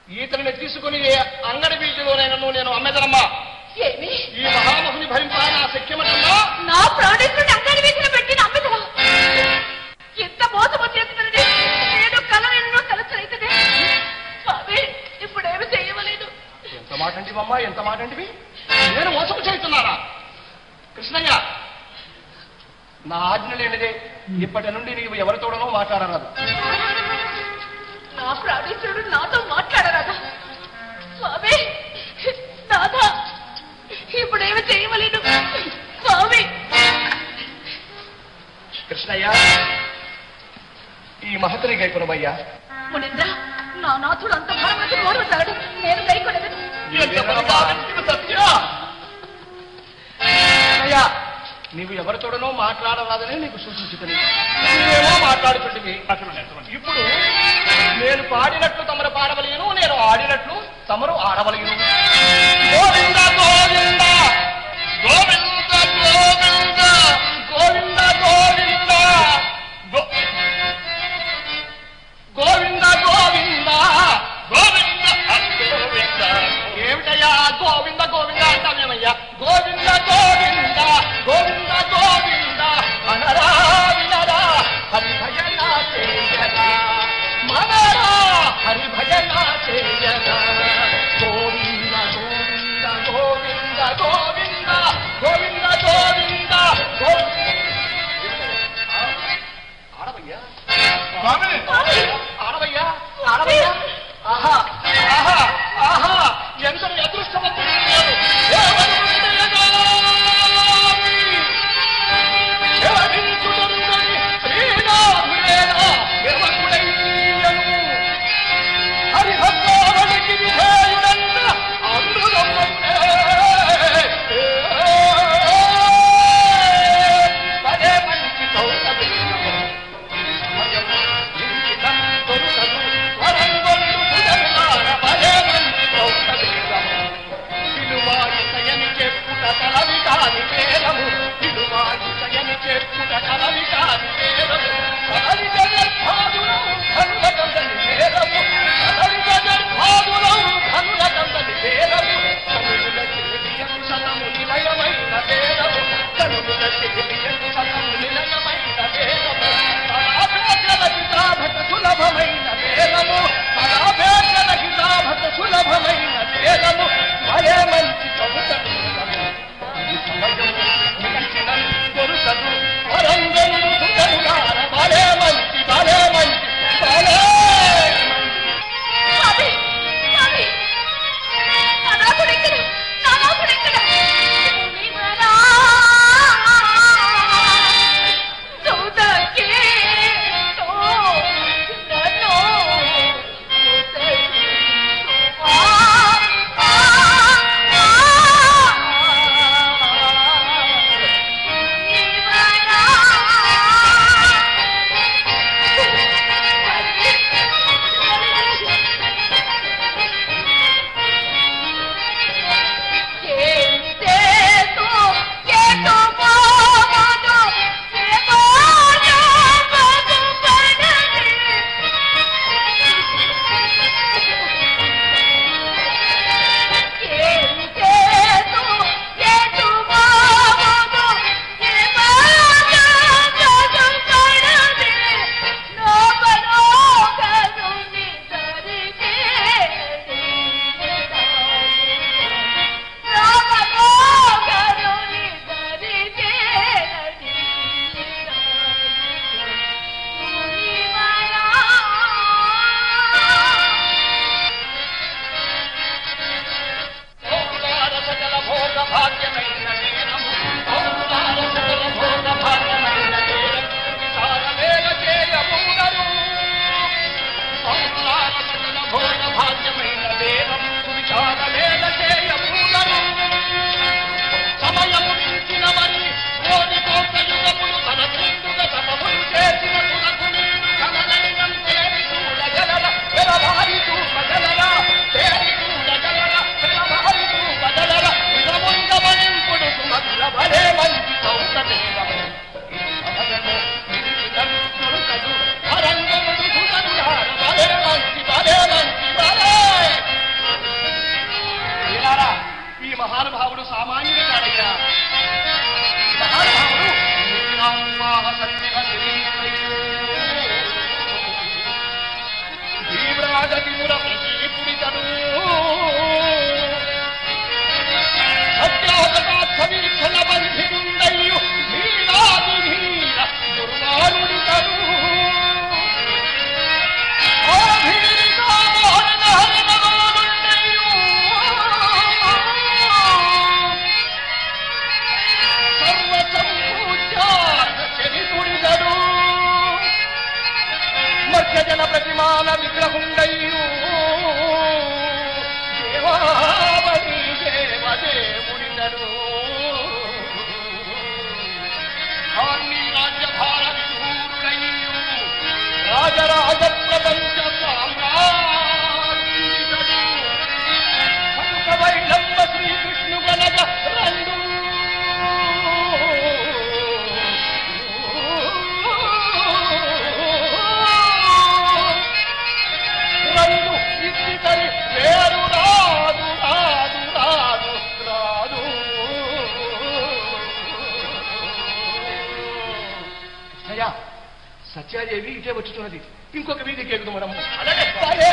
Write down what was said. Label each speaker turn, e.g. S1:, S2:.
S1: ఈతని తీసుకుని అంగడి వీధిలోనైనా నేను అమ్మెదనమ్మా
S2: ఏమి
S1: ఈ మహామహుని భరింప నా శక్యమటమ్మా
S2: నా ప్రాణేశ్వరుడు అంగడి వీధిలో పెట్టి నమ్మిదవా ఎంత మోసము చేస్తున్నది నేను కలనెన్నో తలచరైతది స్వామి ఇప్పుడేమి చేయవలేదు
S1: ఎంత మాట అంటివమ్మా ఎంత మాట అంటివి నేను మోసము చేస్తున్నానా కృష్ణయ్య నా ఆజ్ఞ లేనిదే ఇప్పటి నుండి నీవు ఎవరితోడనో మాట్లాడరాదు
S2: నా ప్రాణేశ్వరుడు నాతో మాట్లాడరాదా స్వామి నాథా ఇప్పుడేమి చేయవలేదు స్వామి
S1: కృష్ణయ్య ఈ మహతని గైకునమయ్యా
S2: మునింద్ర నా నాథుడు అంత భారమతి ఓర్వతాడు నేను కైకొనదు
S1: ఎంత పని కాదంటివి సత్య కృష్ణయ్య నీవు ఎవరితోడనో మాట్లాడరాదని నీకు సూచించుతుంది నీవేమో మాట్లాడుతుంటివి ఇప్పుడు నేను పాడినట్లు తమరు పాడవలేను నేను ఆడినట్లు తమరు ఆడవలేను గోవింద గోవింద గోవింద గోవింద గోవింద గోవింద గో- గోవింద గోవింద గోవింద గోవింద ఏమిటయ్యా గోవింద గోవింద అంటామేమయ్యా గోవింద గోవింద గోవింద గోవింద అనరా వినరా హరి భజన చేయరా మనరా హరి భజన చేయరా గోవింద గోవింద గోవింద గోవింద గోవింద గోవింద గోవింద ఆడవయ్యా ఆడవయ్యా ఆడవయ్యా ఆహా ఆహా ఆహా ఎంతటి అదృష్టవంతుడు నేను. దేవదూతయగామి. శోభించుటందని శ్రీనాథుడేనా దేవకుడయ్యను. హరిభక్తావనికి విధేయుడంత అమృతమునే. పదే మంచి కౌసల్యము. సులభమైన వేదము పరాభేదల హితాభత సులభమైన వేదము మరే మంచి కవిత ఇది సమయం మించిన దొరుకదు వరంగలు సుగరులార జగతిముర ప్రతీపుడితను సత్యాగతార్థ వీక్షణ బంధిరుండయ్యు వీరాది వీర దుర్మానుడితను ఆ వీరిగా మోహన హరినలోనుండయ్యు సర్వసంపూజ్యార్థ చరితుడితడు మధ్యజన ప్రతిమాన విగ్రహుండయ్యు దేవావతి దేవదేవుడినడు ఆర్ని రాజ్యభార విధూరుడయ్యు రాజరాజ ప్రపంచ సామ్రాజ్యుడితడు హంస వైళంబ శ్రీకృష్ణు గనగ రండు రండు ఇచ్చితని వేరు రాదు రాదు రాదు రాదు కృష్ణయ్య సత్యాదేవి ఇటే వచ్చుతున్నది ఇంకొక వీధికి ఎక్కుదు మనము అలాగే